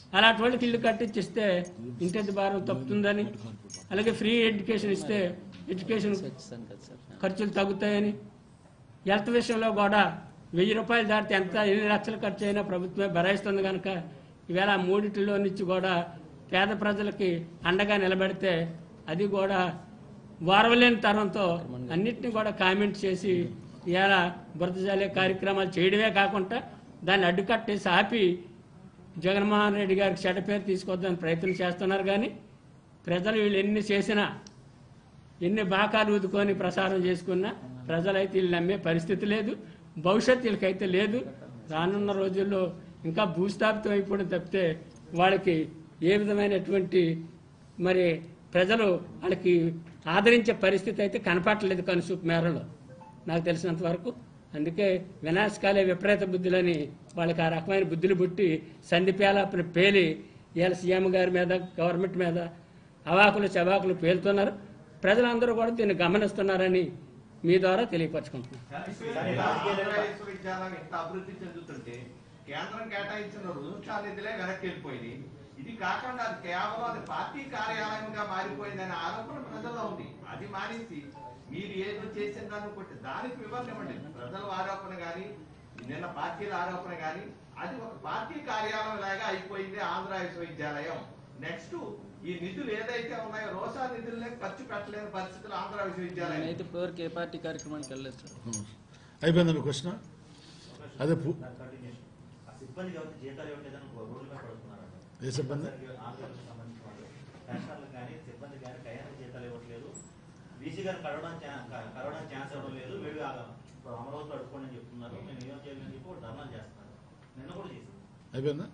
అలాంటి వాళ్ళకి ఇల్లు కట్టించిస్తే ఇంటి భారం తప్పుతుందని అలాగే ఫ్రీ ఎడ్యుకేషన్ ఇస్తే ఎడ్యుకేషన్ వచ్చేసాను కదా సార్ ఖర్చులు తగ్గుతాయని హెల్త్ విషయంలో కూడా వెయ్యి రూపాయలు దాటితే ఎంత ఎన్ని లక్షలు ఖర్చు అయినా ప్రభుత్వమే భరాయిస్తుంది కనుక ఈవేళ ఆ మూడిటిలో నుంచి కూడా పేద ప్రజలకి అండగా నిలబెడితే అది కూడా వారవలేని తరంతో అన్నిటిని కూడా కామెంట్ చేసి ఇవాళ బురద జల్లే కార్యక్రమాలు చేయడమే కాకుండా దాన్ని అడ్డుకట్టేసి ఆపి జగన్మోహన్ రెడ్డి గారికి చెడ్డ పేరు తీసుకొద్దని ప్రయత్నం చేస్తున్నారు కానీ ప్రజలు వీళ్ళు ఎన్ని చేసినా ఎన్ని బాకాలు ఊదుకొని ప్రసారం చేసుకున్నా ప్రజలైతే వీళ్ళు నమ్మే పరిస్థితి లేదు భవిష్యత్తు వీళ్ళకైతే లేదు రానున్న రోజుల్లో ఇంకా భూస్థాపితం అయిపోవడం తప్పితే వాళ్ళకి ఏ విధమైనటువంటి మరి ప్రజలు వాళ్ళకి ఆదరించే పరిస్థితి అయితే కనపట్టలేదు కనుసూపు మేరలో నాకు తెలిసినంత వరకు అందుకే వినాశకాలే విపరీత బుద్ధులని వాళ్ళకి ఆ రకమైన బుద్ధులు పుట్టి సంధిపేల పేలి ఇవాళ సీఎం గారి మీద గవర్నమెంట్ మీద అవాకులు చవాకులు పేలుతున్నారు ప్రజలందరూ కూడా దీన్ని గమనిస్తున్నారని మీ ద్వారా తెలియపరచుకుంటున్నాను ఆంధ్ర విశ్వవిద్యాలయం ఇంత అభివృద్ధి చెందుతుంటే కేంద్రం కేటాయించిన రుజుక్షా నిధులే వెనక్కి వెళ్ళిపోయింది ఇది కాకుండా అది కేవలం అది పార్టీ కార్యాలయంగా మారిపోయిందనే ఆరోపణ ప్రజల్లో ఉంది అది మానేసి మీరు ఏదో చేసిన దాన్ని కొట్టి దానికి వివరణ ఇవ్వండి ప్రజల ఆరోపణ గాని నిన్న పార్టీల ఆరోపణ గాని అది ఒక పార్టీ కార్యాలయం లాగా అయిపోయింది ఆంధ్ర విశ్వవిద్యాలయం నెక్స్ట్ ఈ నిధులు ఏదైతే ఉన్నాయో రోసా నిధులనే ఖర్చు పెట్టలేని పరిస్థితులు ఆంధ్ర విశ్వవిద్యాలయం నేనైతే ఇప్పటివరకు ఏ పార్టీ కార్యక్రమానికి వెళ్ళలేదు సార్ అయిపోయిందా మీ క్వశ్చన్ అదే పు- ఆ సిబ్బందికి ఎవరికి జీతాలు ఇవ్వట్లేదని రోడ్ల మీద పడుతున్నారంట ఏ సిబ్బంది ఆంధ్రప్రదేశ్ సంబంధించిన వాళ్ళు పెన్షనర్లకు కానీ సిబ్బంది కానీ టైంకి జీతాలు ఇవ్వట్లేదు బీసీ గారు కలవడానికి ఛా- క- కలవడానికి ఛాన్స్ ఇవ్వడం లేదు వీళ్ళు ఆ- ఇప్పుడు అమరావతిలో అడుక్కోండి అని చెప్తున్నారు మేము ఏం చేయాలని చెప్పి వాళ్ళు ధర్నాలు చేస్తున్నారు నిన్న కూడా చేసింది అయిపోయిందా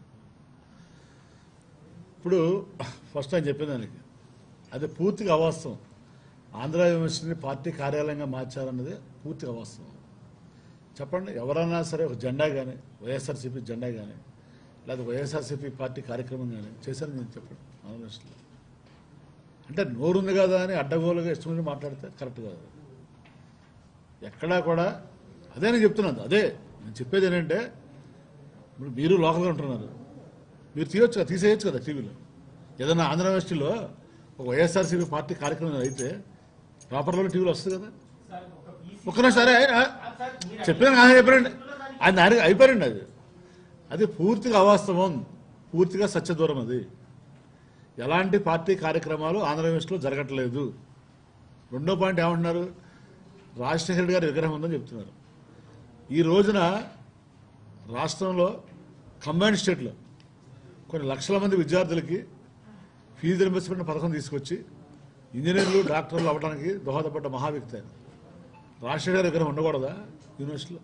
ఇప్పుడు ఫస్ట్ ఆయన చెప్పిన దానికి అది పూర్తిగా అవాస్తవం ఆంధ్ర యూనివర్సిటీని పార్టీ కార్యాలయంగా మార్చారన్నది పూర్తిగా అవాస్తవం చెప్పండి ఎవరైనా సరే ఒక జెండా కానీ వైఎస్ఆర్సీపీ జెండా కానీ లేదా వైఎస్ఆర్సీపీ పార్టీ కార్యక్రమం కానీ చేశారని నేను చెప్పండి ఆంధ్ర యూనివర్సిటీలో అంటే నోరుంది కదా అని అడ్డగోలుగా ఇష్టం మాట్లాడితే కరెక్ట్ కాదు ఎక్కడా కూడా అదే నేను చెప్తున్నాను అదే నేను చెప్పేది ఏంటంటే ఇప్పుడు మీరు లోకల్గా ఉంటున్నారు మీరు తీయొచ్చు కదా తీసేయచ్చు కదా టీవీలో ఏదైనా ఆంధ్ర యూనివర్సిటీలో ఒక వైఎస్ఆర్సీపీ పార్టీ కార్యక్రమం అయితే పేపర్లో టీవీలో వస్తుంది కదా ఒక్కనా సరే చెప్పాను ఆయన చెప్పారండి ఆయన దానికి అయిపోయారండి అది అది పూర్తిగా అవాస్తవం పూర్తిగా సత్యదూరం అది ఎలాంటి పార్టీ కార్యక్రమాలు ఆంధ్ర యూనివర్సిటీలో జరగట్లేదు రెండో పాయింట్ ఏమంటున్నారు రాజశేఖర రెడ్డి గారి విగ్రహం ఉందని చెప్తున్నారు ఈ రోజున రాష్ట్రంలో కంబైన్డ్ స్టేట్లో కొన్ని లక్షల మంది విద్యార్థులకి ఫీజు రింబర్స్మెంట్ పథకం తీసుకొచ్చి ఇంజనీర్లు డాక్టర్లు అవ్వడానికి దోహదపడ్డ మహా వ్యక్తి ఆయన రాజశేఖర గారి విగ్రహం ఉండకూడదా యూనివర్సిటీలో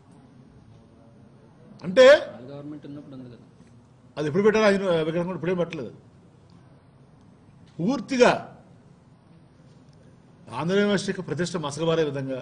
అంటే వాళ్ళ గవర్నమెంట్ ఉన్నప్పుడు ఉంది కదా అది ఎప్పుడు పెట్టారు ఆయన విగ్రహం కూడా ఇప్పుడే పెట్టలేదు పూర్తిగా ఆంధ్ర యూనివర్సిటీకి ప్రతిష్ట మసకబారే విధంగా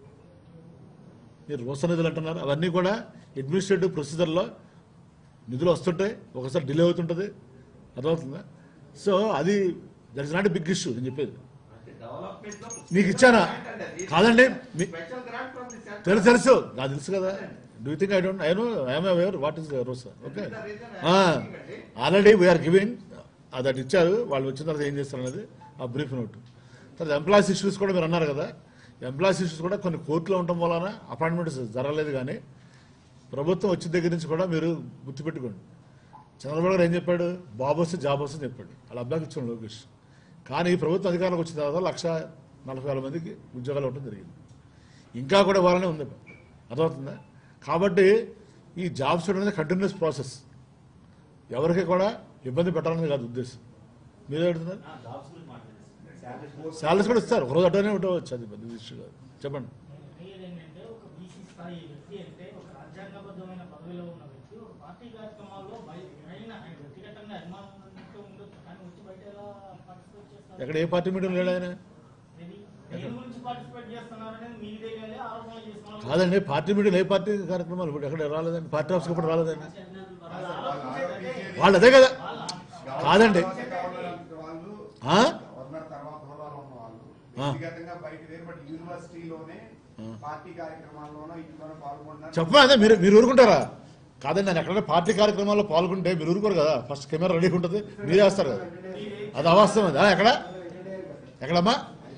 మీరు రోస నిధులు అంటున్నారు అవన్నీ కూడా అడ్మినిస్ట్రేటివ్ ప్రొసీజర్లో నిధులు వస్తుంటాయి ఒకసారి డిలే అవుతుంటుంది అర్థమవుతుందా సో అది that is not big issue నేను చెప్పేది డెవలప్మెంట్ లో నీకు ఇచ్చానా కాదండి మీ- special grant from the center తెలుసు తెలుసు నాకు తెలుసు కదా do think I don't I know I'm aware what is రోసా okay already we're giving that ఇచ్చారు వాళ్ళు వచ్చిన తర్వాత ఏం చేస్తారు అనేది ఆ బ్రీఫ్ నోట్ తర్వాత ఎంప్లాయీస్ ఇష్యూస్ కూడా మీరు అన్నారు కదా ఎంప్లాయీస్ ఇష్యూస్ కూడా కొన్ని కోర్టులో ఉండటం వలన అపాయింట్మెంట్స్ జరగలేదు కానీ ప్రభుత్వం వచ్చిన దగ్గర నుంచి కూడా మీరు గుర్తుపెట్టుకోండి చంద్రబాబు గారు ఏం చెప్పాడు బాబు వస్తే జాబ్ వస్తే చెప్పాడు వాళ్ళ అబ్బాయికి ఇచ్చాడు లోకేష్ కానీ ఈ ప్రభుత్వం అధికారంలోకి వచ్చిన తర్వాత లక్ష నలభై వేల మందికి ఉద్యోగాలు ఇవ్వడం జరిగింది ఇంకా కూడా ఇవ్వాలనే ఉంది అర్థమవుతుందా కాబట్టి ఈ జాబ్స్ అనేది కంటిన్యూస్ ప్రాసెస్ ఎవరికి కూడా ఇబ్బంది పెట్టాలని కాదు ఉద్దేశం మీరు అడుగుతున్నారు జాబ్స్ గురించి మాట్లాడేసి శాలరీస్ శాలరీస్ కూడా ఇస్తారు ఒకరోజు అడ్డనే ఉండవచ్చు అది పెద్ద ఇష్యూ కాదు చెప్పండి ఏంటంటే ఒక బీసీ స్థాయి వ్యక్తి అంటే ఒక రాజ్యాంగబద్ధమైన పదవిలో ఉన్న వ్యక్తి ఒక పార్టీ కార్యక్రమాల్లో బయ- ఎవరైనా ఆయన వ్యక్తిగతంగా అభిమానం ఉన్నట్టు ఉండొచ్చు కానీ వచ్చి బయట ఎలా పార్టిసిపేట్ చేస్తారు ఎక్కడ ఏ పార్టీ మీటింగ్ లేడు ఆయన ఇది దేని గురించి పార్టిసిపేట్ చేస్తున్నారనేది మీరు తెలియాలి ఆరోపణ చేస్తున్నారు కాదండి పార్టీ మీటింగ్ ఏ పార్టీ కార్యక్రమాలు ఇప్పుడు ఎక్కడ రాలేదండి పార్టీ ఆఫీస్కి ఇప్పుడు రాలేదండి వాళ్ళు అదే కదా కాదండి వాళ్ళు ఆ? గవర్నర్ తర్వాత హోదాలో ఉన్న వాళ్ళు ఆ. వ్యక్తిగతంగా బయట వేరు బట్ యూనివర్సిటీలోనే పార్టీ కార్యక్రమాల్లోనో ఇంట్లోనో పాల్గొంటున్నారు చెప్పమా అదే మీరు మీరు ఊరుకుంటారా కాదండి నేను ఎక్కడైనా పార్టీ కార్యక్రమాల్లో పాల్గొంటే మీరు ఊరుకోరు కదా ఫస్ట్ కెమెరా రెడీగా ఉంటుంది మీరే వేస్తారు కదా అది అవాస్తవం అది ఆ, ఎక్కడ ఎక్కడమ్మా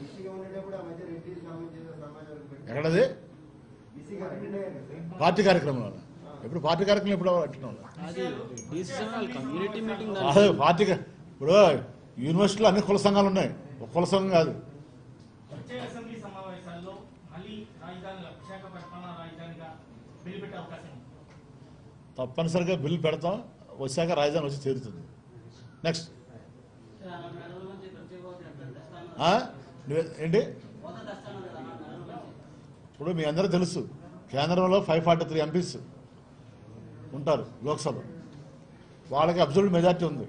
ఎక్కడది పార్టీ కార్యక్రమంలో ఎప్పుడు పార్టీ కార్యక్రమం ఎప్పుడు అట్టిన అది డిసిజన్ వాళ్ళ కమ్యూనిటీ మీటింగ్ కాదు పార్టీ కా- ఇప్పుడు యూనివర్సిటీలో అన్ని కుల సంఘాలు ఉన్నాయి ఒక కుల సంఘం కాదు వచ్చే అసెంబ్లీ సమావేశాల్లో మళ్ళీ రాజధానిగా విశాఖపట్నం రాజధానిగా బిల్లు పెట్టే అవకాశం ఉంది తప్పనిసరిగా బిల్లు పెడతాం వచ్చాక రాజధాని వచ్చి చేరుతుంది నెక్స్ట్ ఆ? నువ్వే- ఏంటి ఇప్పుడు మీ అందరూ తెలుసు కేంద్రంలో ఫైవ్ ఫార్టీ త్రీ ఎంపీస్ ఉంటారు లోక్సభ వాళ్ళకి అబ్జల్యూట్ మెజార్టీ ఉంది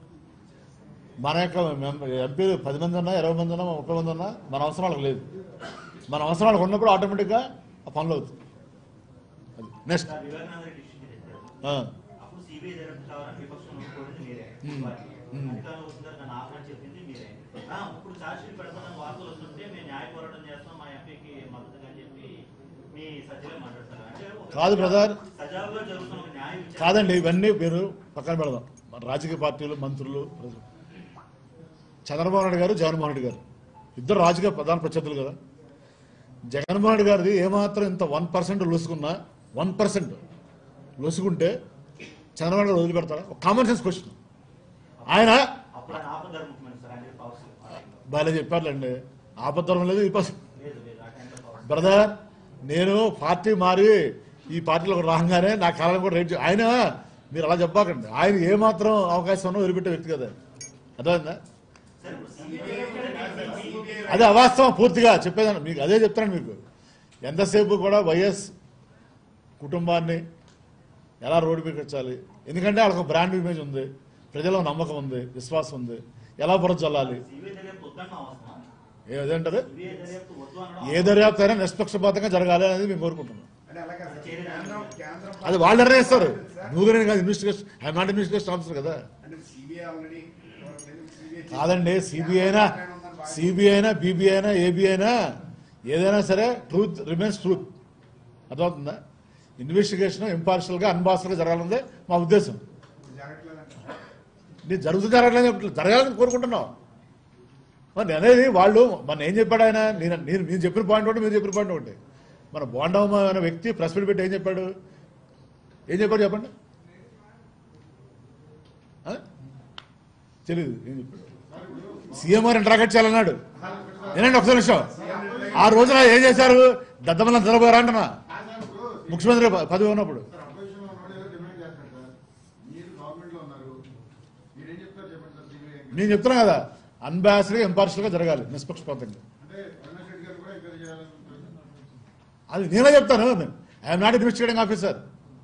మన యొక్క ఎంపీలు పది మంది ఉన్నా ఇరవై మంది ఉన్నా ముప్పై మంది ఉన్నా మన అవసరం వాళ్ళకి లేదు మన అవసరం వాళ్ళకి ఉన్నప్పుడు ఆటోమేటిక్గా ఆ పనులు అవుతుంది అది నెక్స్ట్ సార్ వివేకానంద రెడ్డి ఇష్యూకి తెచ్చారు ఆ. అప్పుడు సిబిఐ జరగడం కావాలని విపక్షం కోరింది మీరే మ్మ్. వారికి. మ్మ్. అధికారంలో వస్తుందని నన్ను ఆహ్వానం చెప్పింది మీరే ఆ, ఇప్పుడు ఛార్జ్ షీట్ పెడతానని వార్తలు వస్తుంటే మేము న్యాయ పోరాటం చేస్తాం మా ఎంపీకి మద్దతుగా అని చెప్పి మీ సజ్జలే మాట్లాడతారు అంటే ఒక కాదు బ్రదర్. సజావుగా జరుగుతున్న ఒక న్యాయ విచారణ కాదండి ఇవన్నీ మీరు పక్కన పెడదాం మన రాజకీయ పార్టీలు మంత్రులు ప్రజలు. చంద్రబాబు నాయుడు గారు జగన్మోహన్ రెడ్డి గారు ఇద్దరు రాజకీయ ప్రధాన ప్రత్యర్థులు కదా జగన్మోహన్ రెడ్డి గారిది ఏమాత్రం ఇంత వన్ పర్సెంట్ లొసుకున్నా వన్ పర్సెంట్ లొసుకుంటే చంద్రబాబు నాయుడు వదిలిపెడతారా ఒక కామన్ సెన్స్ క్వశ్చన్ ఆయన అప్పుడు ఆయన ఆపదారు ముఖ్యమంత్రి సార్ ఆయన పవర్స్ బాగా చెప్పారులేండి ఆపద్దరం లేదు విపక్ష లేదు లేదు ఆ టైంలో పవర్స్ బ్రదర్ నేను పార్టీ మారి ఈ పార్టీలో రాగానే నా కాలం కూడా రేట్ చే- ఆయన మీరు అలా చెప్పాకండి ఆయన ఏమాత్రం అవకాశం ఉన్నా వదిలిపెట్టే వ్యక్తి కదా అర్థమైందా సార్ ఇప్పుడు సిబిఐ అదే అవాస్తవం పూర్తిగా చెప్పేదాన్ని మీకు అదే చెప్తాను మీకు ఎంతసేపు కూడా వైఎస్ కుటుంబాన్ని ఎలా రోడ్డు మీద పెట్టాలి ఎందుకంటే వాళ్ళకి ఒక బ్రాండ్ ఇమేజ్ ఉంది ప్రజల్లో నమ్మకం ఉంది విశ్వాసం ఉంది ఎలా బుర్ర చల్లాలి సిబిఐ దర్యాప్తు వద్దన్న అవసరం ఏదంటారు సిబిఐ దర్యాప్తు వద్దు అనడం ఏ దర్యాప్తు అయినా నిష్పక్షపాతంగా జరగాలి అనేది మేము కోరుకుంటున్నాం అంటే అలాగే సార్ కేంద్రం కేంద్రం అది వాళ్ళు నిర్ణయిస్తారు నువ్వు నేను కాదు investigation I not investigation officer కదా అంటే సిబిఐ ఆల్రెడీ సిబిఐ కాదండి సిబిఐ అయినా సిబిఐ అయినా బీబీ అయినా ఏబీ అయినా ఏదైనా సరే ట్రూత్ రిమైన్స్ ట్రూత్ అర్థమవుతుందా ఇన్వెస్టిగేషన్ ఇంపార్షియల్ గా అన్బార్షల్ గా జరగాలన్నదే మా ఉద్దేశం జరగట్లేదంటే ఇది జరుగుతుంది జరగలేదు చెప్పట్లేదు. జరగాలని కోరుకుంటున్నాం మరి నేను అనేది వాళ్ళు మన ఏం చెప్పాడు ఆయన నేను నేను మీరు చెప్పిన పాయింట్ ఒకటి మీరు చెప్పిన పాయింట్ ఒకటి మన బోండమ్మ అనే వ్యక్తి ప్రెస్ మీట్ పెట్టి ఏం చెప్పాడు ఏం చెప్పాడు చెప్పండి ఆ? తెలీదు ఏం చెప్పాడు సీఎంఆర్ ఇంటరాగేట్ చేయాలన్నాడు నేనండి ఒకసారి విషయం ఆ రోజున ఏం చేశారు దద్దమల్ల నిద్రపోయారా అంటున్నా ముఖ్యమంత్రి ప- పదవి ఉన్నప్పుడు అపోజిషన్ ఉన్నవాడు ఏదో డిమాండ్ చేస్తాడు సార్ మీరు గవర్నమెంట్ లో ఉన్నారు మీరేం చెప్తారు చెప్పండి సార్ సిబిఐ నేను చెప్తున్నా కదా అన్బాసిడ్ గా ఇంపార్షియల్ గా జరగాలి నిష్పక్షపాతంగా అంటే రమేష్ రెడ్డి గారు కూడా ఎంకరేజ్ చేయాలనుకుంటున్నారు అది నేనే చెప్తాను ఐఎమ్ నాట్ ఇన్వెస్టిగేటింగ్ ఆఫీసర్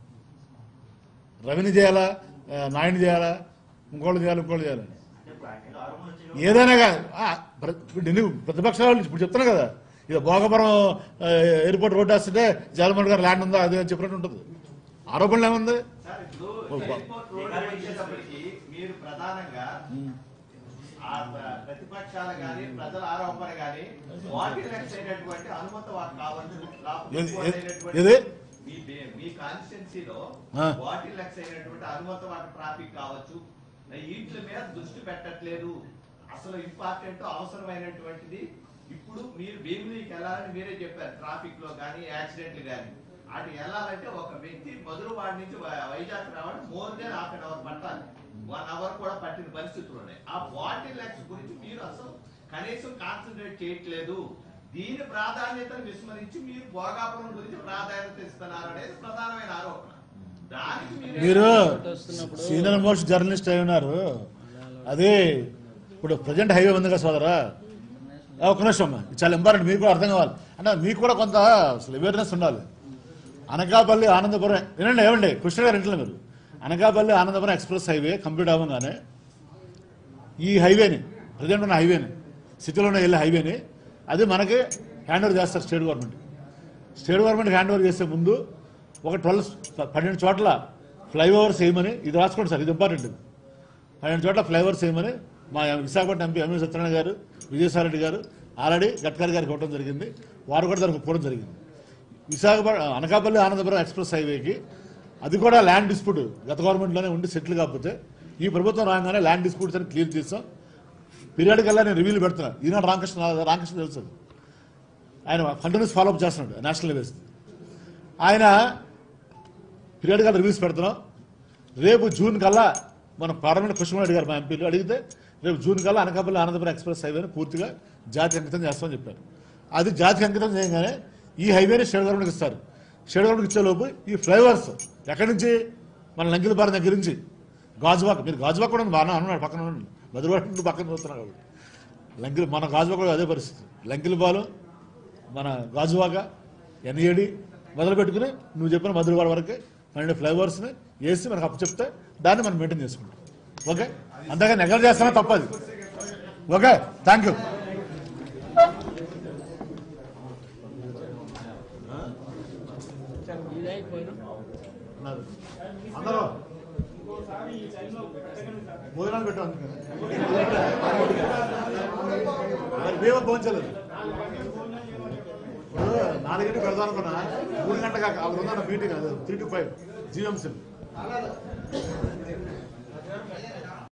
రవిని చేయాలా ఆ, నాయుని చేయాలా ఇంకోళ్ళు చేయాలి ఇంకోళ్ళు చేయాలి అంటే ఇప్పుడు ఆయన మీద ఆరోపణలు వచ్చినాయి ఏదైనా కానీ ఆ, ప్ర- ఇప్పుడు ఎన్ని ప్రతిపక్షాలు ఇప్పుడు చెప్తున్నా కదా ఇది భోగపురం ఆ, ఎయిర్పోర్ట్ రోడ్ వేస్తుంటే జగన్మోహన్ గారు ల్యాండ్ ఉందా అది అని చెప్పినట్టు ఉంటుంది ఆరోపణలు ఏముంది సార్ ఇప్పుడు ఓ, బా- ఎయిర్పోర్ట్ రోడ్ వచ్చేటప్పటికి మీరు ప్రధానంగా ఆ ప్ర- ప్రతిపక్షాలు గాని ప్రజల ఆరోపణ గాని వాటి అయినటువంటి అనుమతి వారు కావచ్చు ఏది- లేకపోతే ఏది- ఏది? మీ బే- మీ కాన్స్టిట్యున్సీలో ఆ. వాటి లెక్స్ అయినటువంటి అనుమతి వాటి ట్రాఫిక్ కావచ్చు వీటి మీద దృష్టి పెట్టట్లేదు అసలు ఇంపార్టెంట్ అవసరమైనటువంటిది ఇప్పుడు మీరు భీమిలీకి వెళ్ళాలని మీరే చెప్పారు ట్రాఫిక్ లో కానీ యాక్సిడెంట్లు కానీ అటు వెళ్ళాలంటే ఒక వ్యక్తి మధురవాడి నుంచి వై- వైజాగ్ రావడం more than half an hour పట్టాలి వన్ అవర్ కూడా పట్టిన పరిస్థితులు ఉన్నాయి ఆ వాటి లెక్స్ గురించి మీరు అసలు కనీసం కాన్సన్ట్రేట్ చేయట్లేదు దీని ప్రాధాన్యతను విస్మరించి మీరు భోగాపురం గురించి ప్రాధాన్యత ఇస్తున్నారు అనేది ప్రధానమైన ఆరోపణ దానికి మీరు వస్తున్నప్పుడు- సీనియర్ మోస్ట్ జర్నలిస్ట్ అయి ఉన్నారు అదే ఇప్పుడు ప్రజెంట్ హైవే ఉంది కదా సోదరా ఆ, ఒక్క నిమిషం అమ్మా. ఇది చాలా ఇంపార్టెంట్ మీకు కూడా అర్థం కావాలి అంటే మీకు కూడా కొంత అసలు అవేర్నెస్ ఉండాలి అనకాపల్లి ఆనందపురం వినండి ఏమండి కృష్ణ గారు ఇంట్లో మీరు Anakapalli Anandapuram express highway complete అవ్వగానే ఈ హైవేని ప్రజెంట్ ఉన్న హైవేని సిటీలోనే వెళ్ళే హైవేని అది మనకి హ్యాండ్ ఓవర్ చేస్తారు state government state government hand over చేసే ముందు ఒక ట్వెల్వ్ పన్నెండు చోట్ల ఫ్లైఓవర్స్ వేయమని ఇది రాసుకోండి సార్ ఇది ఇంపార్టెంట్ ఇది పన్నెండు చోట్ల ఫ్లైఓవర్స్ వేయమని మా విశాఖపట్నం ఎంపీ ఎంఏ సత్యనారాయణ గారు విజయసాయిరెడ్డి గారు ఆల్రెడీ గడ్కరీ గారికి ఇవ్వడం జరిగింది వారు కూడా దానికి ఒప్పుకోవడం జరిగింది విశాఖపట్నం అనకాపల్లి ఆనందపురం ఎక్స్ప్రెస్ హైవేకి అది కూడా ల్యాండ్ డిస్ప్యూట్ గత గవర్నమెంట్లోనే ఉండి సెటిల్ కాకపోతే ఈ ప్రభుత్వం రాగానే ల్యాండ్ డిస్ప్యూట్స్ అని క్లియర్ చేస్తాం పీరియడ్ కల్లా నేను రివ్యూలు పెడుతున్నా ఈనాడు రామకృష్ణ రామకృష్ణ తెలుసు అది. ఆయన కంటిన్యూస్ ఫాలోఅప్ చేస్తున్నాడు నేషనల్ లెవెల్స్ ఆయన పీరియడ్ కల్లా రివ్యూస్ పెడుతున్నాం రేపు జూన్ కల్లా మన పార్లమెంట్ కృష్ణ రెడ్డి గారు మా ఎంపీలు అడిగితే రేపు జూన్ కల్లా అనకాపల్లి ఆనందపురం ఎక్స్ప్రెస్ హైవేని పూర్తిగా జాతికి అంకితం చేస్తామని చెప్పారు అది జాతికి అంకితం చేయగానే ఈ హైవేని స్టేట్ గవర్నమెంట్కి ఇస్తారు స్టేట్ గవర్నమెంట్కి ఇచ్చే లోపు ఈ ఫ్లైఓవర్స్ ఎక్కడి నుంచి మన లంకిలపాలెం దగ్గర నుంచి గాజువాక మీరు గాజువాక కూడా బాగా అన్నాడు పక్కన ఉండండి మధురవాడ నుండి పక్కన చూస్తున్నాడు కాబట్టి లంకిల్ మన గాజువాక కూడా అదే పరిస్థితి లంకిలపాలెం మన గాజువాక ఎన్ఏడి మొదలు పెట్టుకుని నువ్వు చెప్పిన మధురవాడ వరకే పన్నెండు ఫ్లైఓవర్స్ని వేసి మనకు అప్పు చెప్తే దాన్ని మనం మెయింటైన్ చేసుకుంటాం ఓకే అంతగా నెగల్ చేస్తానే తప్పది ఓకే థ్యాంక్ యూ అందరూ భోజనాలు పెట్టాం మరి మేము భోంచలేదు ఇప్పుడు నాలుగింటికి పెడదాం అనుకున్నా మూడు గంటగా అక్కడ ఉందన్న మీటింగ్ అది త్రీ టు ఫైవ్ జీఎంసీ